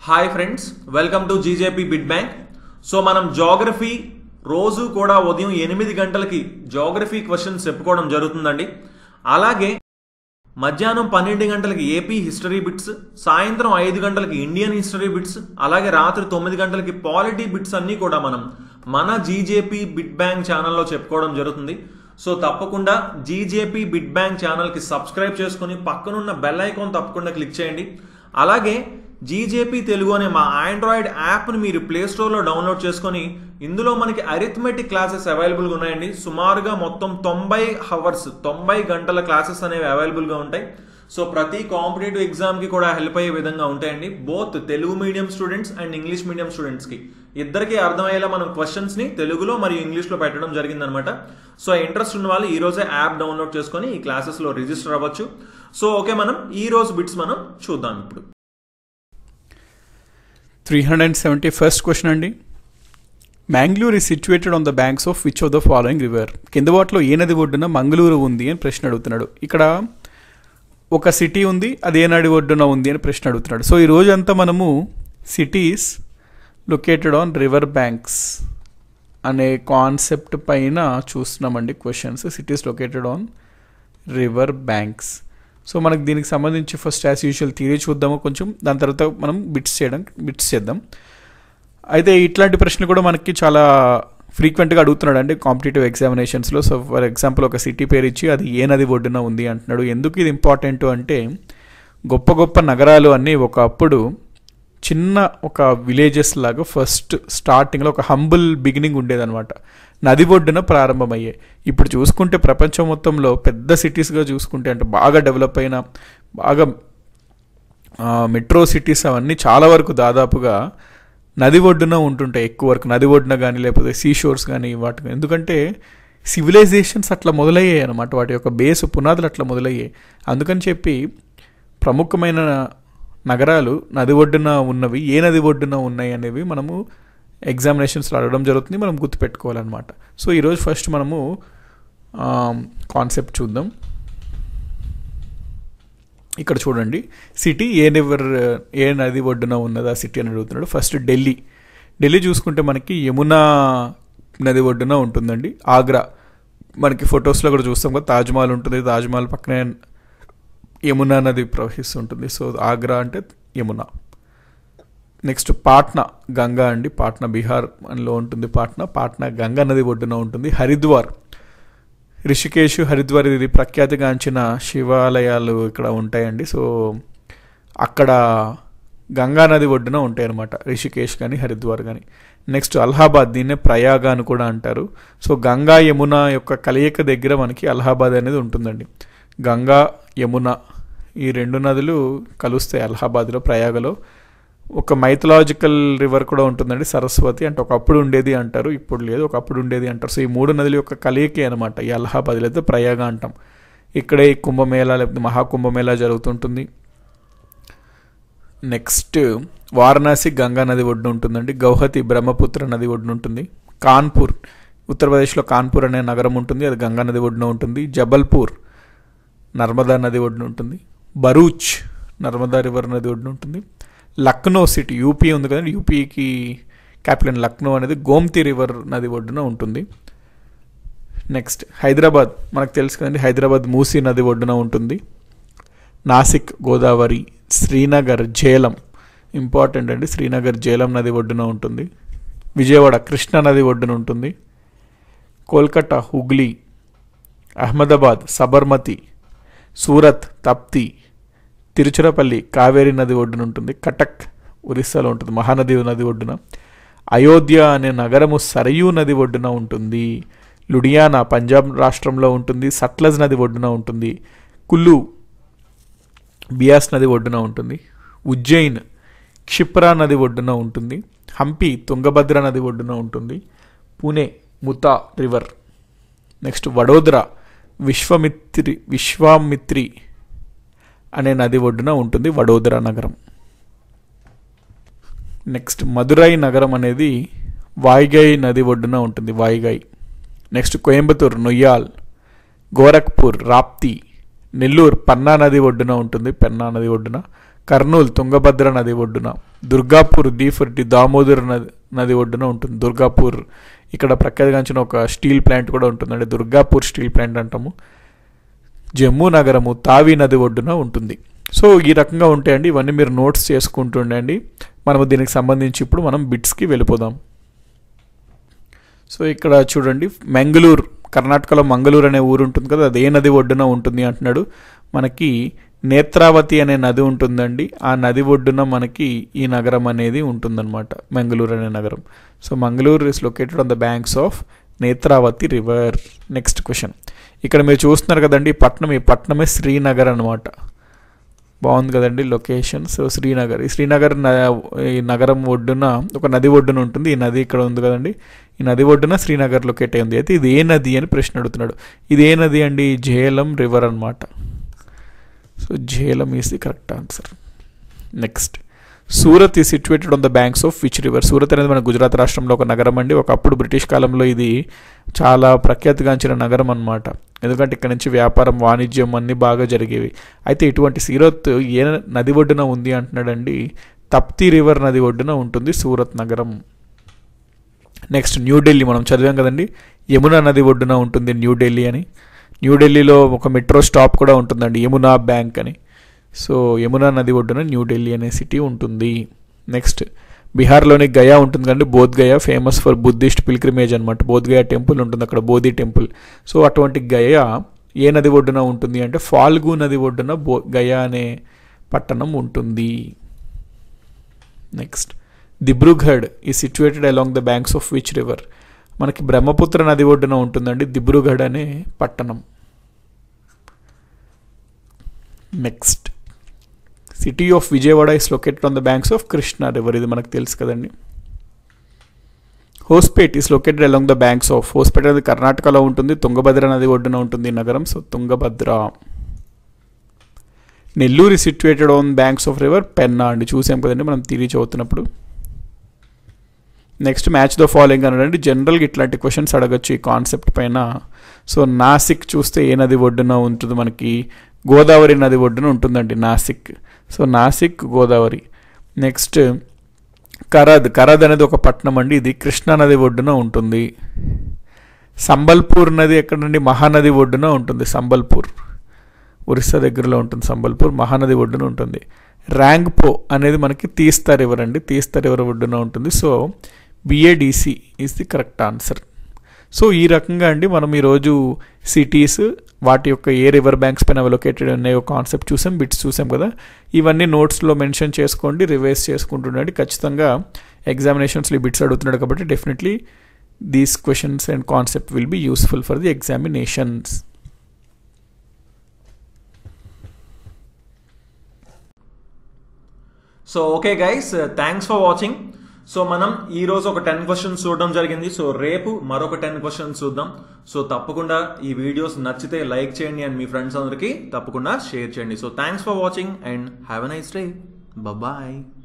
hi friends welcome to GJP bit bank so మనం geography రోజు కూడా ఉదయం ఎనిమిది గంటలకి జాగ్రఫీ క్వశ్చన్స్ చెప్పుకోవడం జరుగుతుందండి అలాగే మధ్యాహ్నం పన్నెండు గంటలకి ఏపీ హిస్టరీ బిట్స్ సాయంత్రం ఐదు గంటలకి ఇండియన్ హిస్టరీ బిట్స్ అలాగే రాత్రి తొమ్మిది గంటలకి పాలిటీ బిట్స్ అన్నీ కూడా మనం మన జీజేపీ బిడ్ బ్యాంక్ ఛానల్లో చెప్పుకోవడం జరుగుతుంది సో తప్పకుండా జీజేపీ బిడ్ బ్యాంక్ ఛానల్కి సబ్స్క్రైబ్ చేసుకుని పక్కనున్న బెల్ ఐకాన్ తప్పకుండా క్లిక్ చేయండి అలాగే జీజేపీ తెలుగు అనే మా ఆండ్రాయిడ్ యాప్ని మీరు ప్లే స్టోర్లో డౌన్లోడ్ చేసుకొని ఇందులో మనకి అరిథమెటిక్ క్లాసెస్ అవైలబుల్గా ఉన్నాయండి సుమారుగా మొత్తం తొంభై హవర్స్ తొంభై గంటల క్లాసెస్ అనేవి అవైలబుల్గా ఉంటాయి సో ప్రతి కాంపిటేటివ్ ఎగ్జామ్కి కూడా హెల్ప్ అయ్యే విధంగా ఉంటాయండి both Telugu medium students and English medium స్టూడెంట్స్కి ఇద్దరికి అర్థమయ్యేలా మనం క్వశ్చన్స్ని తెలుగులో మరియు ఇంగ్లీష్లో పెట్టడం జరిగిందనమాట సో ఇంట్రెస్ట్ ఉన్న వాళ్ళు ఈ రోజే యాప్ డౌన్లోడ్ చేసుకొని ఈ క్లాసెస్లో రిజిస్టర్ అవ్వచ్చు సో ఓకే మనం ఈ రోజు బిట్స్ మనం చూద్దాం ఇప్పుడు three hundred and seventy first question అండి Mangalore is situated on the banks of which of the following river కింద వాటిలో ఏ నది ఒడ్డున మంగళూరు ఉంది అని ప్రశ్న అడుగుతున్నాడు ఇక్కడ ఒక సిటీ ఉంది అది ఏ నది ఒడ్డున ఉంది అని ప్రశ్న అడుగుతున్నాడు సో ఈ రోజంతా మనము cities located on river banks అనే కాన్సెప్ట్ పైన చూస్తున్నామండి questions cities located on river banks so మనకు దీనికి సంబంధించి ఫస్ట్ యాజ్ యూజువల్ థియరీ చూద్దాము కొంచెం దాని తర్వాత మనం బిట్స్ చేయడం బిట్స్ చేద్దాం అయితే ఇట్లాంటి ప్రశ్నలు కూడా మనకి చాలా ఫ్రీక్వెంట్గా అడుగుతున్నాడు అండి కాంపిటేటివ్ ఎగ్జామినేషన్స్లో సో ఫర్ ఎగ్జాంపుల్ ఒక సిటీ పేరు ఇచ్చి అది ఏ నది ఒడ్డున ఉంది అంటున్నాడు ఎందుకు ఇది ఇంపార్టెంట్ అంటే గొప్ప గొప్ప నగరాలు అన్నీ ఒకప్పుడు చిన్న ఒక విలేజెస్ లాగా ఫస్ట్ స్టార్టింగ్లో ఒక హంబుల్ బిగినింగ్ ఉండేదన్నమాట నది ఒడ్డున ప్రారంభమయ్యాయి ఇప్పుడు చూసుకుంటే ప్రపంచం మొత్తంలో పెద్ద సిటీస్గా చూసుకుంటే అంటే బాగా డెవలప్ అయిన బాగా మెట్రో సిటీస్ అవన్నీ చాలా వరకు దాదాపుగా నది ఒడ్డున ఉంటుంటాయి ఎక్కువ వరకు నది ఒడ్డున కానీ లేకపోతే సీ షోర్స్ కానీ వాటి ఎందుకంటే సివిలైజేషన్స్ అట్లా మొదలయ్యాయి అనమాట వాటి యొక్క బేస్ పునాదులు అట్లా మొదలయ్యాయి అందుకని చెప్పి ప్రముఖమైన నగరాలు నది ఒడ్డున ఉన్నవి ఏ నది ఒడ్డున ఉన్నాయి అనేవి మనము ఎగ్జామినేషన్స్లో అడగడం జరుగుతుంది మనం గుర్తుపెట్టుకోవాలన్నమాట సో ఈరోజు ఫస్ట్ మనము కాన్సెప్ట్ చూద్దాం ఇక్కడ చూడండి సిటీ ఏ రివర్ ఏ నది ఒడ్డున ఉన్నది ఆ సిటీ అని అడుగుతున్నాడు ఫస్ట్ ఢిల్లీ ఢిల్లీ చూసుకుంటే మనకి యమునా నది ఒడ్డున ఉంటుందండి ఆగ్రా మనకి ఫొటోస్లో కూడా చూస్తాం కదా తాజ్మహల్ ఉంటుంది తాజ్మహల్ పక్కనే యమునా నది ప్రవహిస్తుంటుంది సో ఆగ్రా అంటే యమునా నెక్స్ట్ పాట్నా గంగా అండి పాట్నా బీహార్ లో ఉంటుంది పాట్నా పాట్నా గంగా నది ఒడ్డున ఉంటుంది హరిద్వార్ రిషికేశ్ హరిద్వార్ ఇది ప్రఖ్యాతిగాంచిన శివాలయాలు ఇక్కడ ఉంటాయండి సో అక్కడ గంగా నది ఒడ్డున ఉంటాయి అన్నమాట రిషికేశ్ కానీ హరిద్వార్ కానీ నెక్స్ట్ అలహాబాద్ దీన్నే ప్రయాగ అని కూడా అంటారు సో గంగా యమున యొక్క కలయిక దగ్గర మనకి అలహాబాద్ అనేది ఉంటుందండి గంగా యమున ఈ రెండు నదులు కలుస్తాయి అలహాబాద్లో ప్రయాగలో ఒక మైథలాజికల్ రివర్ కూడా ఉంటుందండి సరస్వతి అంటే ఒకప్పుడు ఉండేది అంటారు ఇప్పుడు లేదు ఒకప్పుడు ఉండేది అంటారు సో ఈ మూడు నదుల యొక్క కలయికే అనమాట ఈ అలహాబాద్ లేదా ప్రయాగ అంటాం ఇక్కడే కుంభమేళా లేకపోతే మహాకుంభమేళా జరుగుతుంటుంది నెక్స్ట్ వారణాసి గంగా నది ఒడ్డున ఉంటుందండి గౌహతి బ్రహ్మపుత్ర నది ఒడ్డున ఉంటుంది కాన్పూర్ ఉత్తరప్రదేశ్లో కాన్పూర్ అనే నగరం ఉంటుంది అది గంగా నది ఒడ్డున ఉంటుంది జబల్పూర్ నర్మదా నది ఒడ్డున ఉంటుంది బరూచ్ నర్మదా రివర్ నది ఒడ్డున ఉంటుంది లక్నో సిటీ యూపీ ఉంది కదండి యూపీకి క్యాపిటల్ లక్నో అనేది గోమ్తి రివర్ నది ఒడ్డున ఉంటుంది నెక్స్ట్ హైదరాబాద్ మనకు తెలుసు కదండి హైదరాబాద్ మూసీ నది ఒడ్డున ఉంటుంది నాసిక్ గోదావరి శ్రీనగర్ జేలం ఇంపార్టెంట్ అండి శ్రీనగర్ జేలం నది ఒడ్డున ఉంటుంది విజయవాడ కృష్ణా నది ఒడ్డున ఉంటుంది కోల్కతా హుగ్లీ అహ్మదాబాద్ సబర్మతి సూరత్ తప్తి తిరుచిరపల్లి కావేరీ నది ఒడ్డున ఉంటుంది కటక్ ఒరిస్సాలో ఉంటుంది మహానది నది ఒడ్డున అయోధ్య అనే నగరము సరయూ నది ఒడ్డున ఉంటుంది లుడియానా పంజాబ్ రాష్ట్రంలో ఉంటుంది సట్లజ్ నది ఒడ్డున ఉంటుంది కుల్లు బియాస్ నది ఒడ్డున ఉంటుంది ఉజ్జయిన్ క్షిప్రా నది ఒడ్డున ఉంటుంది హంపి తుంగభద్ర నది ఒడ్డున ఉంటుంది పూణే ముతా రివర్ నెక్స్ట్ వడోదర విశ్వమిత్రి విశ్వామిత్రి అనే నది ఒడ్డున ఉంటుంది వడోదర నగరం నెక్స్ట్ మదురై నగరం అనేది వాయిగై నది ఒడ్డున ఉంటుంది వాయిగై నెక్స్ట్ కోయంబత్తూర్ నొయ్యాల్ గోరఖ్పూర్ రాప్తి నెల్లూరు పన్నా నది ఒడ్డున ఉంటుంది పెన్నా నది ఒడ్డున కర్నూలు తుంగభద్ర నది ఒడ్డున Durgapur D for D Damodar నది నది ఒడ్డున ఉంటుంది దుర్గాపూర్ ఇక్కడ ప్రఖ్యాతిగాంచిన ఒక స్టీల్ ప్లాంట్ కూడా ఉంటుందండి దుర్గాపూర్ స్టీల్ ప్లాంట్ అంటాము జమ్మూ నగరము తావి నది ఒడ్డున ఉంటుంది సో ఈ రకంగా ఉంటాయండి ఇవన్నీ మీరు నోట్స్ చేసుకుంటుండండి మనము దీనికి సంబంధించి ఇప్పుడు మనం బిట్స్కి వెళ్ళిపోదాం సో ఇక్కడ చూడండి మంగళూరు కర్ణాటకలో మంగళూరు అనే ఊరు ఉంటుంది కదా అది ఏ నది ఒడ్డున ఉంటుంది అంటున్నాడు మనకి నేత్రావతి అనే నది ఉంటుందండి ఆ నది ఒడ్డున మనకి ఈ నగరం అనేది ఉంటుందన్నమాట మంగళూరు అనే నగరం so Mangaluru is located on the banks of Netravati river next question ఇక్కడ మీరు చూస్తున్నారు కదండి ఈ పట్నం ఈ పట్నమే శ్రీనగర్ అనమాట బాగుంది కదండి లొకేషన్ సో శ్రీనగర్ ఈ శ్రీనగర్ న- ఈ నగరం ఒడ్డున ఒక నది ఒడ్డున ఉంటుంది ఈ నది ఇక్కడ ఉంది కదండి ఈ నది ఒడ్డున శ్రీనగర్ లొకేట్ అయింది అయితే ఇది ఏ నది అని ప్రశ్న అడుగుతున్నాడు ఇది ఏ నది అండి జేలం రివర్ అన్నమాట so Jhelum is the correct answer next Surat is situated on the banks of which river Surat అనేది మన గుజరాత్ రాష్ట్రంలో ఒక నగరం అండి ఒకప్పుడు బ్రిటిష్ కాలంలో ఇది చాలా ప్రఖ్యాతిగాంచిన నగరం అన్నమాట ఎందుకంటే ఇక్కడ నుంచి వ్యాపారం వాణిజ్యం అన్నీ బాగా జరిగేవి అయితే ఇటువంటి సూరత్ ఏ నది ఒడ్డున ఉంది అంటున్నాడండి తప్తి రివర్ నది ఒడ్డున ఉంటుంది సూరత్ నగరం నెక్స్ట్ న్యూఢిల్లీ మనం చదివాం కదండి యమునా నది ఒడ్డున ఉంటుంది న్యూఢిల్లీ అని న్యూఢిల్లీలో ఒక మెట్రో స్టాప్ కూడా ఉంటుందండి యమునా బ్యాంక్ అని సో యమునా నది ఒడ్డున న్యూఢిల్లీ అనే సిటీ ఉంటుంది నెక్స్ట్ బీహార్లోని గయా ఉంటుంది కండి Bodh Gaya famous for Buddhist pilgrimage అనమాట బోధ్ గయా టెంపుల్ ఉంటుంది అక్కడ బోధి టెంపుల్ సో అటువంటి గయా ఏ నది ఒడ్డున ఉంటుంది అంటే ఫాల్గు నది ఒడ్డున బో గయా అనే పట్టణం ఉంటుంది next Dibrugarh is situated along the banks of which river మనకి బ్రహ్మపుత్ర నది ఒడ్డున ఉంటుందండి దిబ్రూఘడ్ అనే పట్టణం next city of Vijayawada is located on the banks of Krishna river ఇది మనకు తెలుసు కదండి Hospet is located along the banks of Hospet అనేది కర్ణాటకలో ఉంటుంది తుంగభద్ర నది ఒడ్డున ఉంటుంది ఈ నగరం so Tungabhadra Nellore situated on banks of river Penna అండి చూసాం కదండి మనం తిరిగి చదువుతున్నప్పుడు నెక్స్ట్ మ్యాచ్ ద ఫాలోయింగ్ అనండి జనరల్గా ఇట్లాంటి క్వశ్చన్స్ అడగచ్చు ఈ కాన్సెప్ట్ పైన సో నాసిక్ చూస్తే ఏ నది ఒడ్డున ఉంటుంది మనకి గోదావరి నది ఒడ్డున ఉంటుందండి నాసిక్ సో నాసిక్ గోదావరి నెక్స్ట్ కరద్ కరద్ అనేది ఒక పట్టణం అండి ఇది కృష్ణా నది ఒడ్డున ఉంటుంది సంబల్పూర్ నది ఎక్కడండి మహానది ఒడ్డున ఉంటుంది సంబల్పూర్ ఒరిస్సా దగ్గరలో ఉంటుంది సంబల్పూర్ మహానది ఒడ్డున ఉంటుంది ర్యాంగ్పో అనేది మనకి తీస్తా రివర్ అండి తీస్తా రివర్ ఒడ్డున ఉంటుంది so B A D C is the correct answer so ఈ రకంగా అండి మనం ఈరోజు సిటీస్ వాటి యొక్క ఏ రివర్ బ్యాంక్స్ పైన లొకేటెడ్ ఉన్నాయో కాన్సెప్ట్ చూసాం బిట్స్ చూసాం కదా ఇవన్నీ నోట్స్లో మెన్షన్ చేసుకోండి రివైజ్ చేసుకుంటుండండి ఖచ్చితంగా ఎగ్జామినేషన్స్లో ఈ బిట్స్ అడుగుతున్నాడు కాబట్టి definitely these questions and concept will be useful for the examinations so okay guys thanks for watching so మనం ఈ రోజు ఒక టెన్ క్వశ్చన్స్ చూడడం జరిగింది సో రేపు మరొక టెన్ క్వశ్చన్స్ చూద్దాం సో తప్పకుండా ఈ వీడియోస్ నచ్చితే లైక్ చేయండి అండ్ మీ ఫ్రెండ్స్ అందరికీ తప్పకుండా షేర్ చేయండి so thanks for watching and have a nice day bye